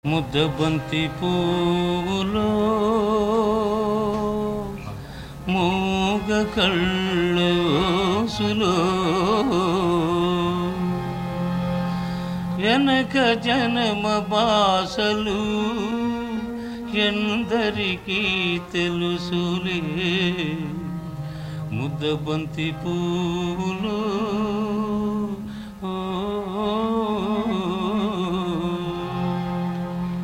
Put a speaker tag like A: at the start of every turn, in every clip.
A: ముద్దబంతి పువ్వులో మూగ కళ్ళోసులో వెనక జనమ బాసలు ఎందరికీ తెలుసులే ముద్దబంతి పువ్వులో ఓ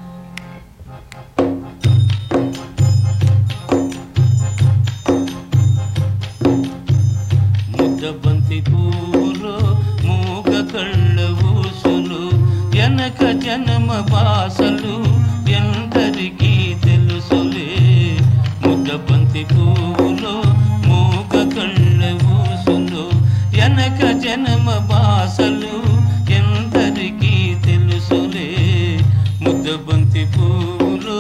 A: ముద్దబంతి పూలో మూగ కళ్ళ ఊసులు వెనక జనమ బాసలు ఎందరికీ తెలుసులే ముద్దబంతి పూలో మూగ కళ్ళ ఊసులు వెనక జనమ బాసలు ఎందరికీ తెలుసులే ముద్దబంతి పూలో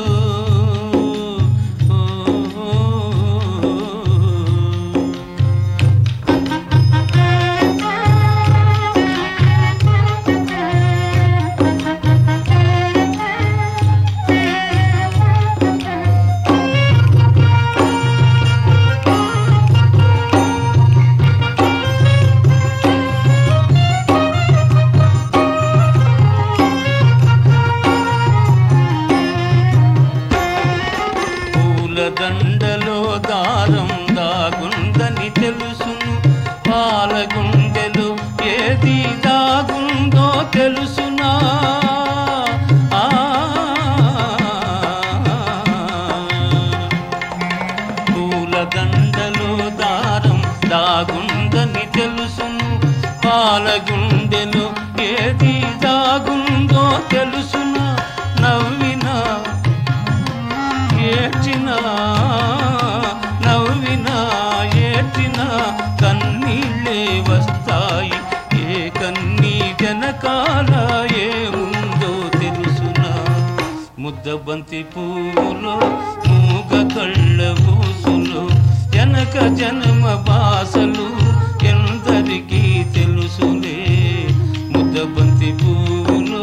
A: పూల దండలో దారం దాగుందని తెలుసును పాల గుండెలో ఏది దాగుందో తెలుసునా ఆ. పూల దండలో దారం దాగుందని తెలుసును పాల గుండెలో ఏది దాగుందో తెలుసునా నవ్వినా ఏడ్చినా నవ్వినా ఏడ్చినా కన్నీళ్ళే వస్తాయి ఏ కన్నీ వెనకాల ఏముందో తెలుసునా ముద్దబంతి పువ్వులో మూగ కళ్ళ ఊసులు వెనక జన్మ బాసలు ఎందరికీ తెలుసులే ముద్దబంతి పువ్వులో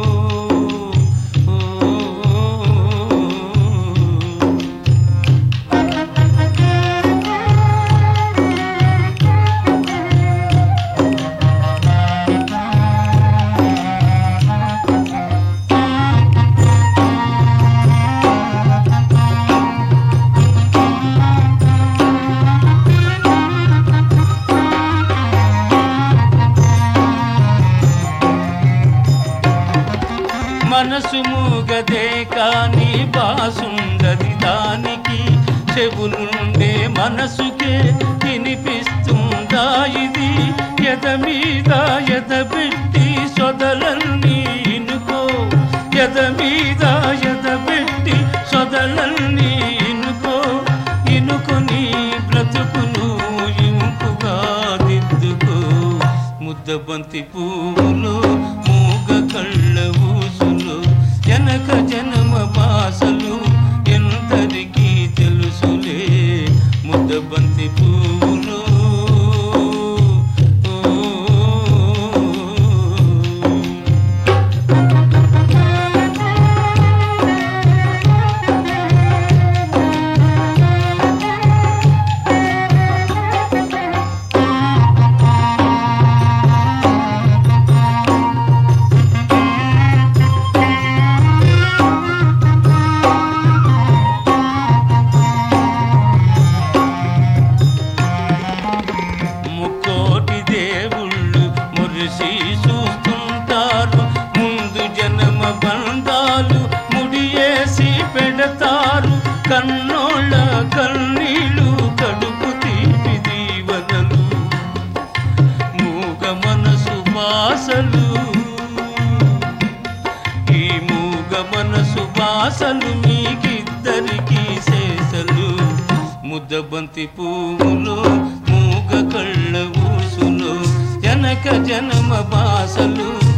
A: మనసు మూగదే కాని బాసుండది దానికి చెవులుండే మనసుకే వినిపిస్తుందా ఇది ఎద మీద ఎద పెట్టి సొదలన్నీ ఇనుకో ఎద మీద ఎద పెట్టి సొదలన్నీ ఇనుకో ఇనుకొని బ్రతుకును ఇంపుగా దిద్దుకో ముద్దబంతి పూలు మూగ కళ్ళ ఊసులు వెనక జనమ బాసలు ఎందరికీ తెలుసులే ముద్దబంతి పూలు ముక్కోటి దేవుళ్ళు మురిసి చూస్తుంటారు ముందు జన్మ బంధాలు ముడియేసి పెడతారు కన్నోళ్ళ కన్నీళ్ళు కడుపు తీపి దీవనలు మూగ మనసు బాసలు ఈ మూగ మనసు బాసలు మీకిద్దరికి శేషలు ముద్దబంతి పువ్వులు మూగ కళ్ళ ఊసులు జనక జనమ బాసలు